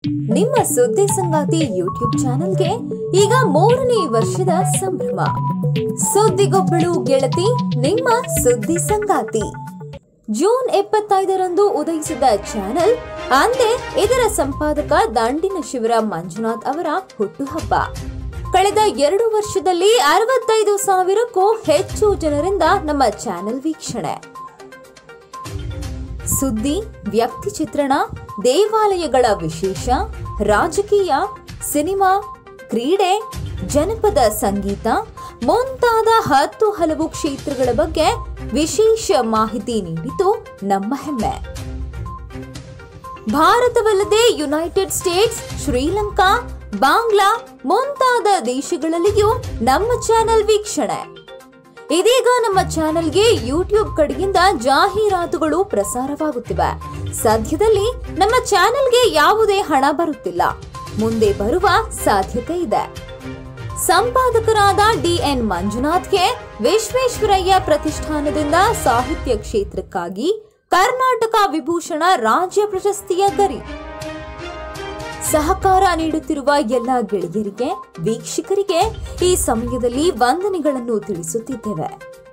ನಿಮ್ಮ ಸುದ್ದಿ ಸಂಗಾತಿ ಯೂಟ್ಯೂಬ್ ಚಾನೆಲ್ಗೆ ಈಗ ಮೂರನೇ ವರ್ಷದ ಸಂಭ್ರಮ ಸುದ್ದಿಗೊಬ್ಬಳು ಗೆಳತಿ ನಿಮ್ಮ ಸುದ್ದಿ ಸಂಗಾತಿ ಜೂನ್ ಎಪ್ಪತ್ತೈದರಂದು ಉದಯಿಸಿದ ಚಾನೆಲ್ ಅಂದೇ ಇದರ ಸಂಪಾದಕ ದಂಡಿನ ಶಿವರ ಮಂಜುನಾಥ್ ಅವರ ಹುಟ್ಟುಹಬ್ಬ ಕಳೆದ ಎರಡು ವರ್ಷದಲ್ಲಿ ಅರವತ್ತೈದು ಸಾವಿರಕ್ಕೂ ಹೆಚ್ಚು ಜನರಿಂದ ನಮ್ಮ ಚಾನೆಲ್ ವೀಕ್ಷಣೆ ಸುದ್ದಿ ವ್ಯಕ್ತಿ ಚಿತ್ರಣ ದೇವಾಲಯಗಳ ವಿಶೇಷ ರಾಜಕೀಯ ಸಿನಿಮಾ ಕ್ರೀಡೆ ಜನಪದ ಸಂಗೀತ ಮುಂತಾದ ಹತ್ತು ಹಲವು ಕ್ಷೇತ್ರಗಳ ಬಗ್ಗೆ ವಿಶೇಷ ಮಾಹಿತಿ ನೀಡಿತು ನಮ್ಮ ಹೆಮ್ಮೆ ಭಾರತವಲ್ಲದೆ ಯುನೈಟೆಡ್ ಸ್ಟೇಟ್ಸ್ ಶ್ರೀಲಂಕಾ ಬಾಂಗ್ಲಾ ಮುಂತಾದ ದೇಶಗಳಲ್ಲಿಯೂ ನಮ್ಮ ಚಾನೆಲ್ ವೀಕ್ಷಣೆ ಇದೀಗ ನಮ್ಮ ಚಾನೆಲ್ಗೆ ಯೂಟ್ಯೂಬ್ ಕಡೆಯಿಂದ ಜಾಹೀರಾತುಗಳು ಪ್ರಸಾರವಾಗುತ್ತಿವೆ ಸದ್ಯದಲ್ಲಿ ನಮ್ಮ ಚಾನೆಲ್ಗೆ ಯಾವುದೇ ಹಣ ಬರುತ್ತಿಲ್ಲ ಮುಂದೆ ಬರುವ ಸಾಧ್ಯತೆ ಇದೆ ಸಂಪಾದಕರಾದ ಡಿಎನ್ ಮಂಜುನಾಥ್ಗೆ ವಿಶ್ವೇಶ್ವರಯ್ಯ ಪ್ರತಿಷ್ಠಾನದಿಂದ ಸಾಹಿತ್ಯ ಕ್ಷೇತ್ರಕ್ಕಾಗಿ ಕರ್ನಾಟಕ ವಿಭೂಷಣ ರಾಜ್ಯ ಪ್ರಶಸ್ತಿಯ ಗರಿ ಸಹಕಾರ ನೀಡುತ್ತಿರುವ ಎಲ್ಲ ಗೆಳೆಯರಿಗೆ ವೀಕ್ಷಕರಿಗೆ ಈ ಸಮಯದಲ್ಲಿ ವಂದನೆಗಳನ್ನು ತಿಳಿಸುತ್ತಿದ್ದೇವೆ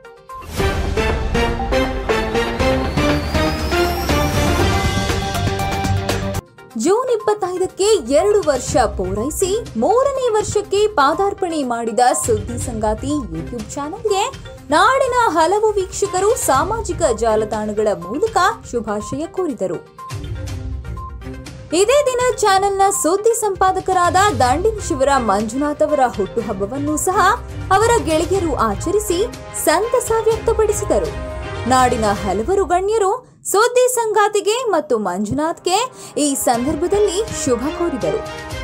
ಜೂನ್ ಇಪ್ಪತ್ತೈದಕ್ಕೆ ಎರಡು ವರ್ಷ ಪೂರೈಸಿ ಮೂರನೇ ವರ್ಷಕ್ಕೆ ಪಾದಾರ್ಪಣೆ ಮಾಡಿದ ಸುದ್ದಿ ಸಂಗಾತಿ ಯೂಟ್ಯೂಬ್ ಚಾನೆಲ್ಗೆ ನಾಡಿನ ಹಲವು ವೀಕ್ಷಕರು ಸಾಮಾಜಿಕ ಜಾಲತಾಣಗಳ ಮೂಲಕ ಶುಭಾಶಯ ಕೋರಿದರು ಇದೇ ದಿನ ಚಾನೆಲ್ನ ಸುದ್ದಿ ಸಂಪಾದಕರಾದ ದಂಡಿನ ಶಿವರ ಮಂಜುನಾಥ್ ಅವರ ಹುಟ್ಟುಹಬ್ಬವನ್ನು ಸಹ ಅವರ ಗೆಳೆಯರು ಆಚರಿಸಿ ಸಂತಸ ವ್ಯಕ್ತಪಡಿಸಿದರು ನಾಡಿನ ಹಲವರು ಗಣ್ಯರು ಸುದ್ದಿ ಸಂಗಾತಿಗೆ ಮತ್ತು ಮಂಜುನಾಥ್ಗೆ ಈ ಸಂದರ್ಭದಲ್ಲಿ ಶುಭ ಕೋರಿದರು